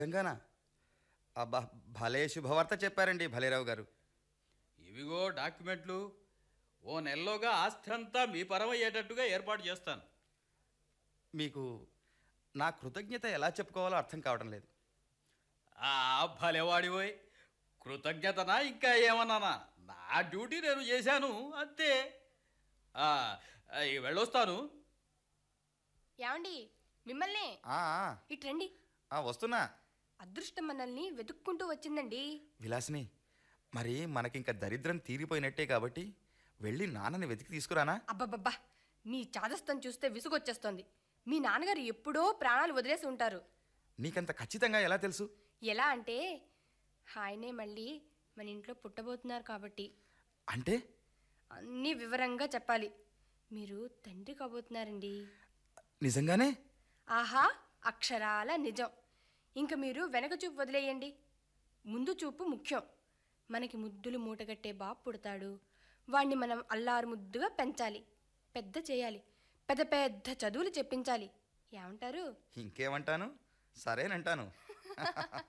నిజంగానా అబ్బా భలే శుభవార్త చెప్పారండి భలేరావు గారు ఇవిగో డాక్యుమెంట్లు ఓ నెలలోగా ఆస్తి అంతా మీ పరమయ్యేటట్టుగా ఏర్పాటు చేస్తాను మీకు నా కృతజ్ఞత ఎలా చెప్పుకోవాలో అర్థం కావడం లేదు ఆ భలేవాడిపోయి కృతజ్ఞతనా ఇంకా ఏమన్నానా నా డ్యూటీ నేను చేశాను అంతే ఆ, ఇక వెళ్ళొస్తాను ఏమండి మిమ్మల్నే ఆ, ఆ, ఇట్రండి ఆ, వస్తున్నా అదృష్టం మనల్ని వెతుక్కుంటూ వచ్చిందండి విలాసిని మరి మనకింక దరిద్రం తీరిపోయినట్టే కాబట్టి వెళ్ళి నాన్నని వెతికి తీసుకురానా అబ్బబ్బబ్బా మీ చాదస్తం చూస్తే విసుగొచ్చేస్తోంది మీ నాన్నగారు ఎప్పుడో ప్రాణాలు వదిలేసి ఉంటారు నీకంత ఖచ్చితంగా ఎలా తెలుసు ఎలా అంటే ఆయనే మళ్ళీ మన ఇంట్లో పుట్టబోతున్నారు కాబట్టి అంటే అన్నీ వివరంగా చెప్పాలి మీరు తండ్రి కాబోతున్నారండి నిజంగానే ఆహా అక్షరాల నిజం ఇంక మీరు వెనక చూపు వదిలేయండి ముందు చూపు ముఖ్యం మనకి ముద్దులు మూటగట్టే బాబు పుడతాడు వాణ్ణి మనం అల్లారు ముద్దుగా పెంచాలి పెద్ద చేయాలి పెద్ద పెద్ద చదువులు చెప్పించాలి ఏమంటారు ఇంకేమంటాను సరేనంటాను